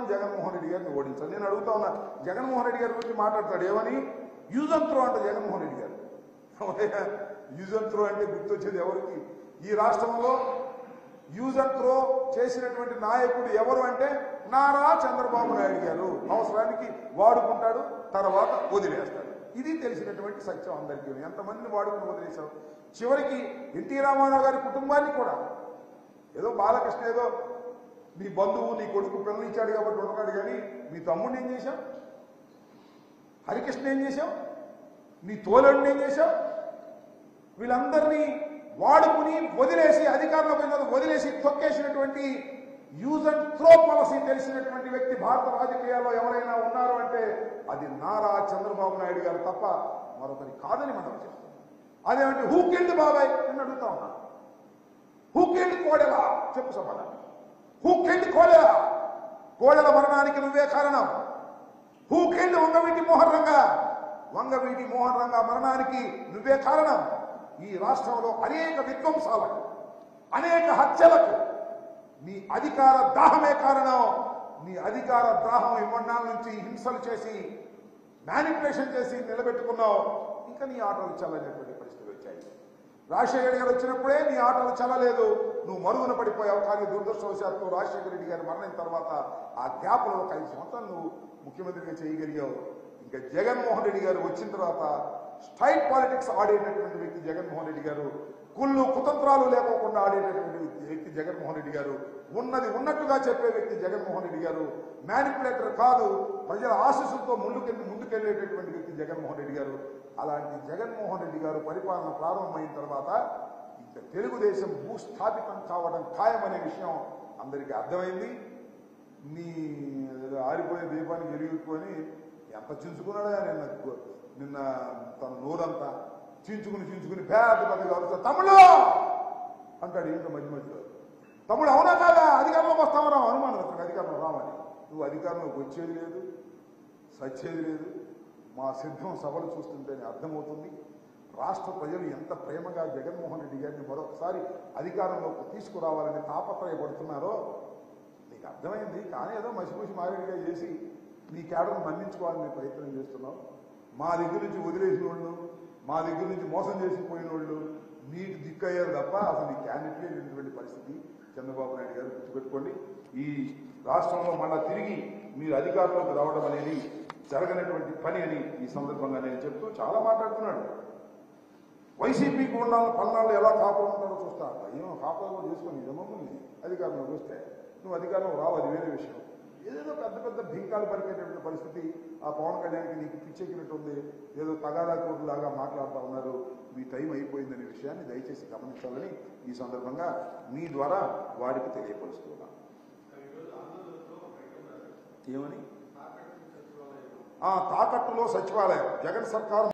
జగన్మోహన్ రెడ్డి గారిని ఓడించాలి నేను అడుగుతా ఉన్నా జగన్మోహన్ రెడ్డి గారి గురించి మాట్లాడతాడు ఏమని యూజ్ అండ్ త్రో అంట జగన్మోహన్ రెడ్డి గారు యూజ్ అండ్ త్రో అంటే గుర్తొచ్చేది ఎవరికి ఈ రాష్ట్రంలో యూజ్ అండ్ త్రో చేసినటువంటి నాయకుడు ఎవరు అంటే నారా చంద్రబాబు నాయుడు గారు అవసరానికి వాడుకుంటాడు తర్వాత వదిలేస్తాడు ఇది తెలిసినటువంటి సత్యం అందరికీ ఎంతమందిని వాడుకుని వదిలేశావు చివరికి ఎన్టీ రామారావు గారి కుటుంబాన్ని కూడా ఏదో బాలకృష్ణ ఏదో నీ బంధువు నీ కొడుకు పిల్లనిచ్చాడు కాబట్టి ఉండగాడు కానీ మీ తమ్ముడిని ఏం చేశావు హరికృష్ణ ఏం చేశావు నీ తోలుడిని ఏం చేశావు వీళ్ళందరినీ వాడుకుని వదిలేసి అధికారంలో పోయిన తర్వాత వదిలేసి తొక్కేసినటువంటి యూజ్ అండ్ త్రో పాలసీ తెలిసినటువంటి వ్యక్తి భారత రాజకీయాల్లో ఎవరైనా ఉన్నారు అంటే అది నారా చంద్రబాబు నాయుడు గారు తప్ప మరొకరి కాదని మనం చెప్తాం అదేమంటే హూ కిల్డ్ బాబాయ్ అని అడుగుతా ఉన్నా హూ కిల్డ్ కోడెలా చెప్పు సమాధానం హూ కిల్డ్ కోడెలా కోడెల మరణానికి నువ్వే కారణం హూ కిల్డ్ వంగవీటి మోహన్ రంగా వంగవీటి మోహన్ రంగా మరణానికి నువ్వే కారణం ఈ రాష్ట్రంలో అనేక విధ్వంసాలకు అనేక హత్యలకు నీ అధికార దాహమే కారణం నీ అధికార దాహం ఇవ్వడాల నుంచి హింసలు చేసి మ్యానిపులేషన్ చేసి నిలబెట్టుకున్నావు ఇంకా నీ ఆటలు చల్లనేటువంటి పరిస్థితులు వచ్చాయి రాజశేఖర గారు వచ్చినప్పుడే నీ ఆటలు చల్లలేదు నువ్వు మరుగున పడిపోయావు కానీ దురదృష్టవశాత్తు రాజశేఖర రెడ్డి గారు మరణిన తర్వాత ఆ గ్యాప్లో ఒక ఐదు సంవత్సరాలు నువ్వు ముఖ్యమంత్రిగా చేయగలిగావు ఇంకా జగన్మోహన్ రెడ్డి గారు వచ్చిన తర్వాత స్ట్రైట్ పాలిటిక్స్ ఆడేటటువంటి వ్యక్తి జగన్మోహన్ రెడ్డి గారు కుళ్ళు కుతంత్రాలు లేకోకుండా ఆడేటటువంటి వ్యక్తి జగన్మోహన్ రెడ్డి గారు ఉన్నది ఉన్నట్టుగా చెప్పే వ్యక్తి జగన్మోహన్ రెడ్డి గారు మ్యానిపులేటర్ కాదు ప్రజల ఆశీస్సులతో ముందుకెళ్ళి ముందుకెళ్ళేటటువంటి వ్యక్తి జగన్మోహన్ రెడ్డి గారు అలాంటి జగన్మోహన్ రెడ్డి గారు పరిపాలన ప్రారంభమైన తర్వాత ఇంకా తెలుగుదేశం భూస్థాపితం కావడం ఖాయమనే విషయం అందరికీ అర్థమైంది నీ ఆరిపోయే దీపానికి ఎరిగిపోని ఎంత చించుకున్నాడా నిన్న గు- నిన్న తన నోరంతా చించుకుని చించుకుని పేద పెద్దగా అరుస్తా తమ్ముడు అంటాడు ఏంటో మధ్య మధ్యలో తమ్ముడు అవునా కాదా అధికారంలోకి వస్తామరా అనుమానం అతనికి అధికారంలో రామని నువ్వు అధికారంలోకి వచ్చేది లేదు సచ్చేది లేదు మా సిద్ధం సభలు చూస్తుంటేనే అర్థమవుతుంది రాష్ట్ర ప్రజలు ఎంత ప్రేమగా జగన్మోహన్ రెడ్డి గారిని మరొకసారి అధికారంలోకి తీసుకురావాలని తాపత్రయపడుతున్నారో నీకు అర్థమైంది కానీ ఏదో మసిపూసి మారేడుగా చేసి నీ కేడర్ను మన్నించుకోవాలని ప్రయత్నం చేస్తున్నావు మా దగ్గర నుంచి వదిలేసిన వాళ్ళు మా దగ్గర నుంచి మోసం చేసి పోయిన వాళ్ళు నీకు దిక్కయ్యారు తప్ప అసలు నీ క్యాండిడేట్లే లేనటువంటి పరిస్థితి చంద్రబాబు నాయుడు గారు గుర్తుపెట్టుకోండి ఈ రాష్ట్రంలో మళ్ళా తిరిగి మీరు అధికారంలోకి రావడం అనేది జరగనటువంటి పని అని ఈ సందర్భంగా నేను చెప్తూ చాలా మాట్లాడుతున్నాడు వైసీపీకి ఉండాలని పల్నాళ్ళు ఎలా కాపాడుతున్నారో చూస్తా ఏమో కాపాడు కూడా చేసుకొని మమ్మల్ని అధికారంలోకి వస్తే నువ్వు అధికారంలో రావు అది వేరే విషయం ఏదేదో పెద్ద పెద్ద భింకాలు పరిగేటటువంటి పరిస్థితి ఆ పవన్ కళ్యాణ్కి నీకు పిచ్చెక్కినట్టు ఉంది ఏదో తగాదా లాగా మాట్లాడుతూ ఉన్నారు మీ టైం అయిపోయిందనే విషయాన్ని దయచేసి గమనించాలని ఈ సందర్భంగా మీ ద్వారా వారికి తెలియపరుస్తున్నా ఏమని ఆ తాకట్టులో సచివాలయం జగన్ సర్కారు